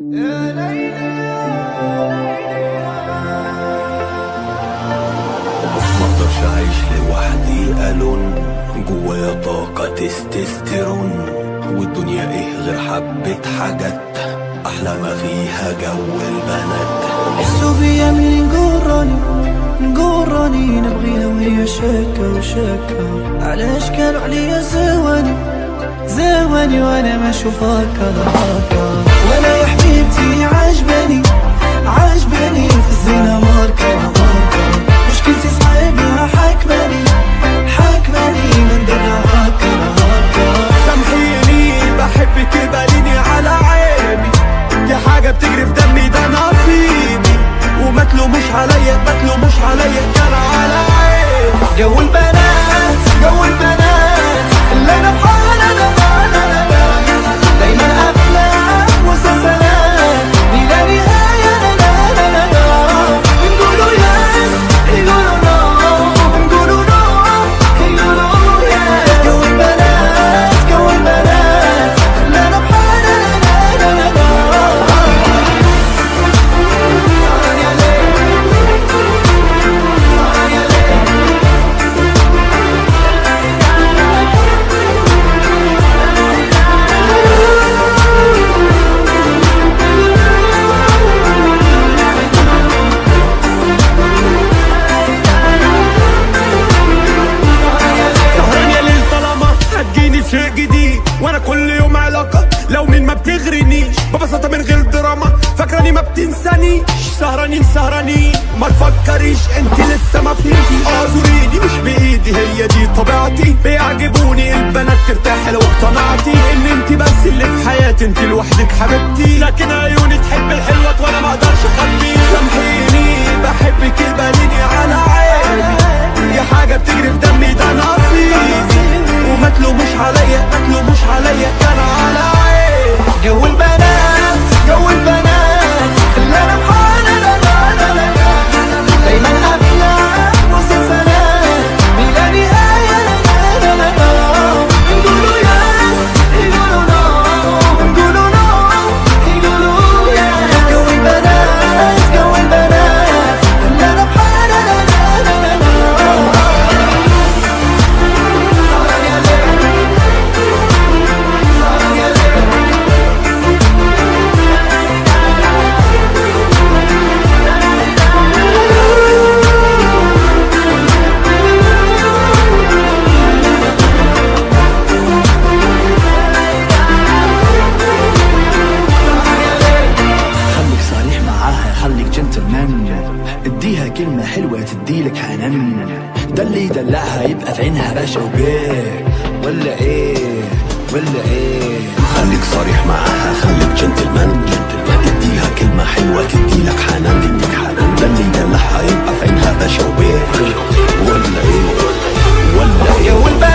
ما اقدرش اعيش لوحدي الون جوايا طاقة تستوستيرون والدنيا ايه غير حبة حاجات احلى ما فيها جو البنات حسوا بيا من نقراني نقراني نبغيها وهي شاكة وشاكة علاش كانوا عليا زواني زواني وانا ما اشوف هكا هكا وانا يا حبيبتي عجباني عجباني في الزينة ماركة ماركة مشكلتي صعيبة حاكماني حاكماني ما نديرها هكا هكا سامحيني بحبك باليني على عيني دي حاجة بتجري في دمي ده نصيبي وما تلوموش عليا ما تلوموش عليا كان على عيني جو البنات جو البنات اللي انا بحالة لا لا لا لا دايما افلام ومسلسلات بلا نهاية لا لا لا لا لا نقولوا يس يقولوا نو نقولوا نو يقولوا يس جو البنات جو البنات اللي انا بحالة لا لا لا لا سهران يا ليل طالما هتجيني شيء جديد وانا كل يوم علاقة لو من ما بتغرنيش ببساطة من غير دراما فاكراني ما بتنسانيش سهرانين سهرانين ما تفكريش انت لسه ما فهمتيش اعذريني مش بايدي هي دي طبيعتي بيعجبوني البنات ترتاح لو اقتنعتي ان انت بس اللي في حياتي انت لوحدك حبيبتي لكن عيوني تحب الحلوة وانا ما اقدرش اخبيه سامحيني بحبك باليني على عيني دي حاجة بتجري في دمي ده نصيبي وما تلوموش عليا ما تلوموش عليا كان على عيني جو البنات جو البنات اللي انا بحالة لا لا لا لا لا دايما افلام ومسلسلات بلا نهاية لا لا لا لا لا نقولوا يس يقولوا نو نقولوا نو يقولوا يس جو البنات جو البنات اللي انا بحالة لا لا لا لا لا خليك صريح معاها خليك جنتلمان اديها كلمة حلوة تديلك حنان ده اللي يدلعها يبقى في عينها باشا وبيه ولا ايه ولا ايه خليك صريح معاها خليك جنتلمان اديها كلمة حلوة تديلك حنان ده اللي يدلعها يبقى في عينها باشا وبيه ولا ايه ولا ايه جو البنات